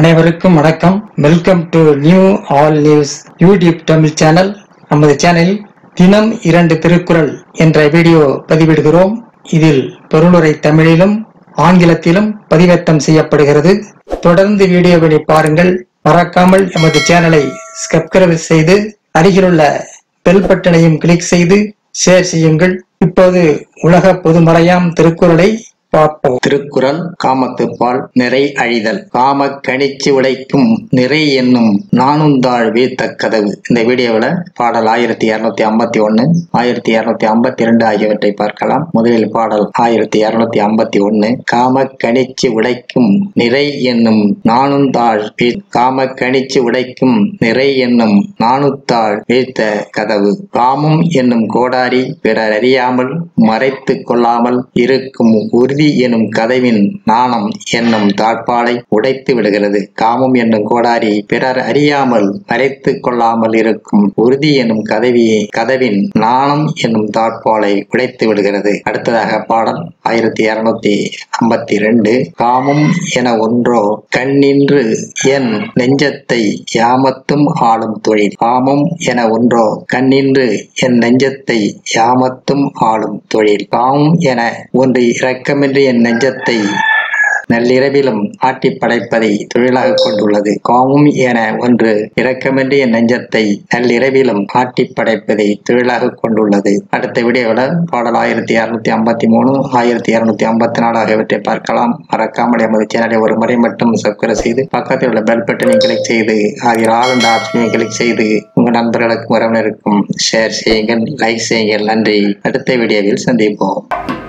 அனைவருக்கும் வணக்கம் welcome to new all news YouTube Tamil channel நமது சேனலில் தினம் இரண்டு திருக்குறள் என்ற வீடியோ பதிவிடுகிறோம் இதில் பொருளுரை தமிழிலும் ஆங்கிலத்திலும் பதிவேற்றம் செய்யப்படுகிறது தொடர்ந்து வீடியோவினை பாருங்கள் மறக்காமல் எமது சேனலை சப்ஸ்கிரைப் செய்து அருகிலுள்ள பெல் பட்டனையும் கிளிக் செய்து ஷேர் செய்யுங்கள் இப்போது உலக பொதுமறையாம் திருக்குறளை பார்ப்போம் திருக்குறள் காமத்துப்பால் நிறை அழிதல் காம கணிச்சு உடைக்கும் நிறை என்னும் நானுந்தாழ் வீழ்த்தக்கதவு இந்த வீடியோவில் பாடல் ஆயிரத்தி இருநூத்தி ஐம்பத்தி ஒன்னு ஆயிரத்தி இருநூத்தி ஐம்பத்தி ரெண்டு ஆகியவற்றை பார்க்கலாம் முதலில் பாடல் ஆயிரத்தி இருநூத்தி ஐம்பத்தி ஒன்னு காம கணிச்சு உடைக்கும் நிறை என்னும் நானுந்தாழ் வீழ் காம கணிச்சு உடைக்கும் நிறை என்னும் நாணுத்தாள் வீழ்த்த கதவு காமம் என்னும் கோடாரி பிறர் அறியாமல் மறைத்து கொள்ளாமல் இருக்கும் உறுதி எனும் கதவின் நாணம் என்னும் தாழ்பாலை உடைத்து விடுகிறது காமம் என்னும் கோடாரி பிறர் அறியாமல் மறைத்து கொள்ளாமல் இருக்கும் உறுதி எனும் கதவி கதவின் நாணம் என்னும் தாழ்பாலை உடைத்து விடுகிறது அடுத்ததாக பாடல் ஆயிரத்தி இருநூத்தி ஐம்பத்தி ரெண்டு காமம் என ஒன்றோ கண்ணின்று என் நெஞ்சத்தை யாமத்தும் ஆளும் தொழில் காமம் என ஒன்றோ கண்ணின்று என் நெஞ்சத்தை யாமத்தும் ஆளும் தொழில் காமம் என ஒன்று இரக்கமின்றி என் நெஞ்சத்தை நள்ளிரவிலும் ஆட்டி படைப்பதை தொழிலாக கொண்டுள்ளது காமும் என ஒன்று இரக்கமின்றி என் நெஞ்சத்தை நள்ளிரவிலும் ஆட்டி படைப்பதை தொழிலாக கொண்டுள்ளது அடுத்த வீடியோவில் பாடல் ஆயிரத்தி இருநூத்தி ஐம்பத்தி மூணு ஆயிரத்தி இருநூத்தி ஐம்பத்தி நாலு ஆகியவற்றை பார்க்கலாம் மறக்காமல் எமது சேனலை ஒரு முறை மட்டும் சப்ஸ்கிரைப் செய்து பக்கத்தில் உள்ள பெல் பட்டனை கிளிக் செய்து அதில் ஆல் என்ற ஆப்ஷனை கிளிக் செய்து உங்கள் நண்பர்களுக்கும் உறவினருக்கும் ஷேர் செய்யுங்கள் லைக் செய்யுங்கள் நன்றி அடுத்த வீடியோவில் சந்திப்போம்